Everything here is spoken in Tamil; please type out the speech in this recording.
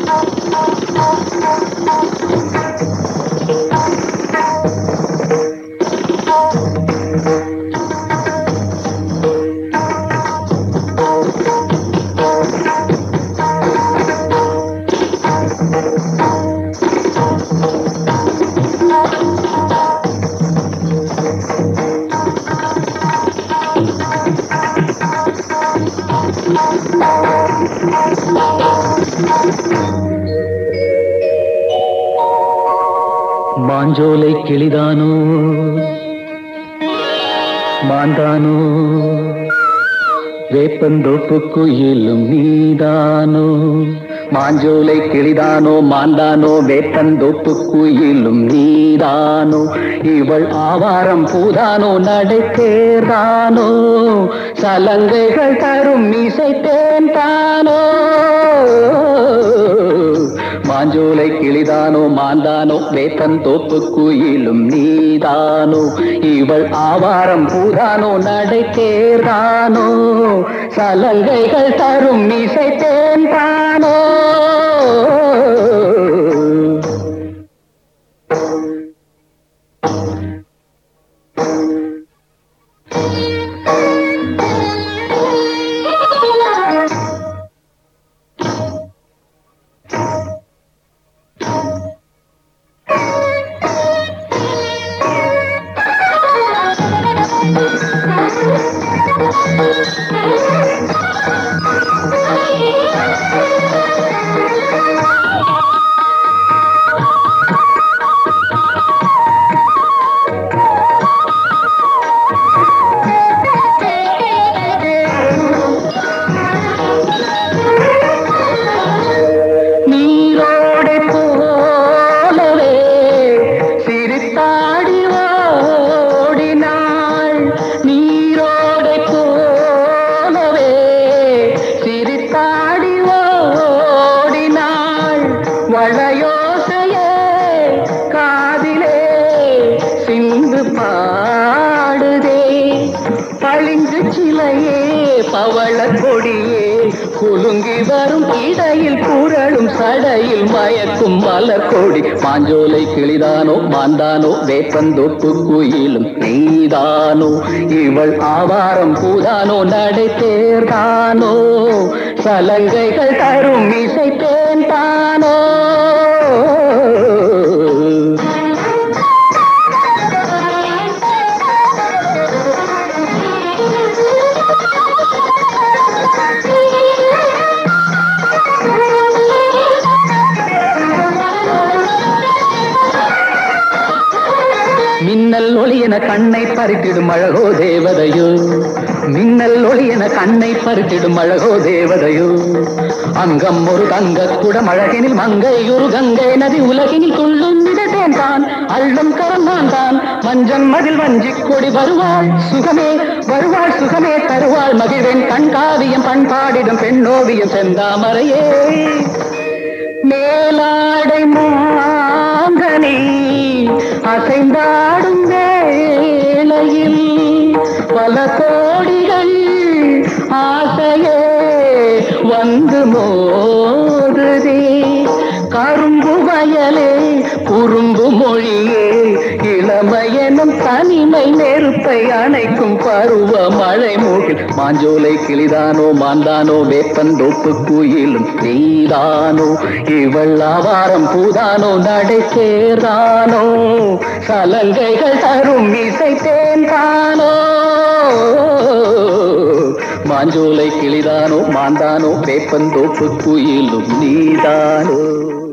மாஞ்சோலை கிளிதானோ மாந்தானோ வேப்பந்தோப்பு குயிலும் நீதானோ மாஞ்சோலை கிளிதானோ மாந்தானோ வேப்பந்தோப்பு குயிலும் நீதானோ இவள் ஆவாரம் பூதானோ நடை தேர்தானோ சலங்கைகள் தரும் இசைத்தேன் தானோ மாஞ்சோலை கிளிதானோ மாந்தானோ வேப்பன் தோப்பு குயிலும் நீதானோ இவள் ஆவாரம் பூதானோ நடை தேர்தானோ சலங்கைகள் தரும் இசைத்தேன் தானோ நீரோடை போலவே சிரித்தாடி ஓடினாள் நீரோடை போலவே சிரித்தாடி ஓடினாள் வளையோசையே காதிலே சிந்து பாடுதே பளிங்கு சிலையே பவள கொடியே குலுங்கி வரும் இடையில் குரலும் சடையில் மயக்கும் மலர் கொடி மாஞ்சோலை கிளிதானோ மாந்தானோ வேப்பந்தொப்பு குயிலும் நீதானோ இவள் ஆவாரம் பூதானோ நடை தேர்தானோ சலங்கைகள் தரும் இசைத்தேன் தானோ மின்னல் ஒளியென கண்ணை பறித்திடும் அழகோ தேவதையோ மின்னல் ஒளியென கண்ணை பறித்திடும் அழகோ தேவதையோ அங்கம் ஒரு தங்க குடம் அழகினில் மங்கை ஒரு கங்கை நதி உலகினில் துள்ளும் மிதத்தேன் தான் அள்ளும் கரம் நான் தான் மஞ்சம் மதில் வஞ்சிக் கொடி வருவாள் சுகமே வருவாள் சுகமே தருவாள் மகிழ்வேன் கண் காவியம் பண்பாடிடும் பெண்ணோவியம் செந்தாமரையே மேலாடை மாங்கனி அசைந்தாடும் வேளையில் பல கோடிகள் ஆசையே வந்து மோதுதே கரும்பு வயலே குறும்பு மொழியே இளமையெனும் தனிமை நெருப்பை அணைக்கும் பருவ மழை மூகில் மாஞ்சோலை கிளிதானோ மாந்தானோ வேப்பந்தோப்பு குயிலும் நீதானோ இவள் ஆவாரம் பூதானோ நடை சேர்தானோ சலங்கைகள் தரும் இசைத்தேன் தானோ மாஞ்சோலை கிளிதானோ மாந்தானோ வேப்பந்தோப்பு குயிலும் நீதானோ